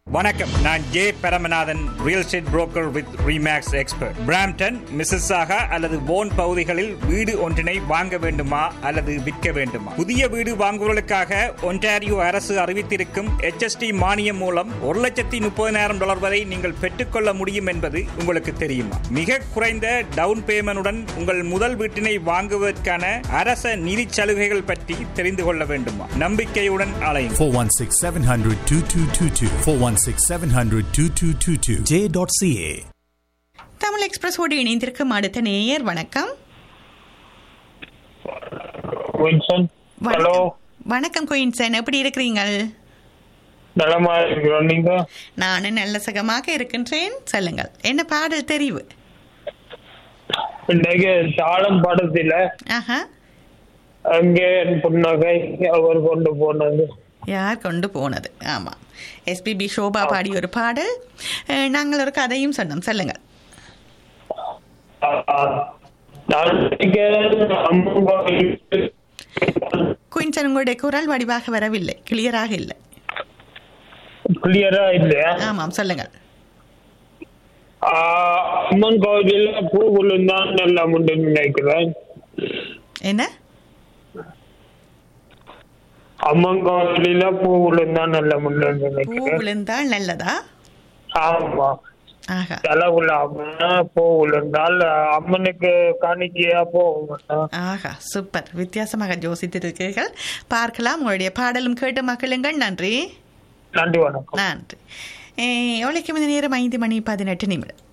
வணக்கம் நான் J Paramanathan real estate broker with Remax expert Brampton Mississauga அல்லது போன் பகுதிகளில் வீடு ஒன்றினை வாங்க வேண்டுமா அல்லது விற்க வேண்டுமா புதிய வீடு வாங்குவதற்காக ஒன்டாரியோ அரசு அறிவித்திருக்கும் HST மானியம் மூலம் ஒரு லட்சத்தி முப்பதினாயிரம் டாலர் வரை நீங்கள் பெற்றுக்கொள்ள முடியும் என்பது உங்களுக்கு தெரியுமா மிக குறைந்த டவுன் பேமெண்டுடன் உங்கள் முதல் வீட்டினை வாங்குவதற்கான அரச நிதி சலுகைகள் பற்றி தெரிந்து கொள்ள வேண்டுமா நம்பிக்கையுடன் அலையுங்கள் 416 700 2222. 416 700 2222. J.ca. தமிழ் எக்ஸ்பிரஸோடு இணைந்திருக்கும் அடுத்த நேயர் வணக்கம் வின்சன் ஹலோ வணக்கம் வணக்கம் குயின்சன் எப்படி இருக்கிறீங்கள் நலமா இருக்கிறோம் நீங்க நானும் நல்ல சுகமாக இருக்கின்றேன் சொல்லுங்கள் என்ன பாடல் தெரிவு இன்னைக்கு தாளம் படத்துல ஆஹா அங்கே என் புன்னகை அவர் கொண்டு போனது யார் கொண்டு போனது ஆமாம் எஸ்பிபி ஷோபா பாடிய ஒரு பாடல் அஹ், நாங்கள் ஒரு கதையும் சொன்னோம் சொல்லுங்கள் நான் நினைக்கிறேன் அம்மன் கோயில் குயின்சன் உங்களுடைய குரல் வடிவாக வரவில்லை கிளியராக இல்லை கிளியரா இல்லையா ஆமாம் சொல்லுங்கள் ஆ, அம்மன் கோயிலில் பூ விழுந்தான் எல்லாம் உண்டு நினைக்கிறேன் என்ன அம்மன் கோயிலில் பூ விழுந்தான் எல்லாம் உண்டு பூ நினைக்கிறேன் விழுந்தால் நல்லதா ஆமா ஆஹா செலவுலாம பூ விழுந்தால் அம்மனுக்கு காணிக்கையா போகும் ஆஹா சூப்பர் வித்தியாசமாக யோசித்திருக்கிறீர்கள் பார்க்கலாம் உங்களுடைய பாடலும் கேட்டு மக்களுங்கள் நன்றி நன்றி வணக்கம் நன்றி எவ்வளோக்கு மணி நேரம் ஐந்து மணி பதினெட்டு நிமிடம்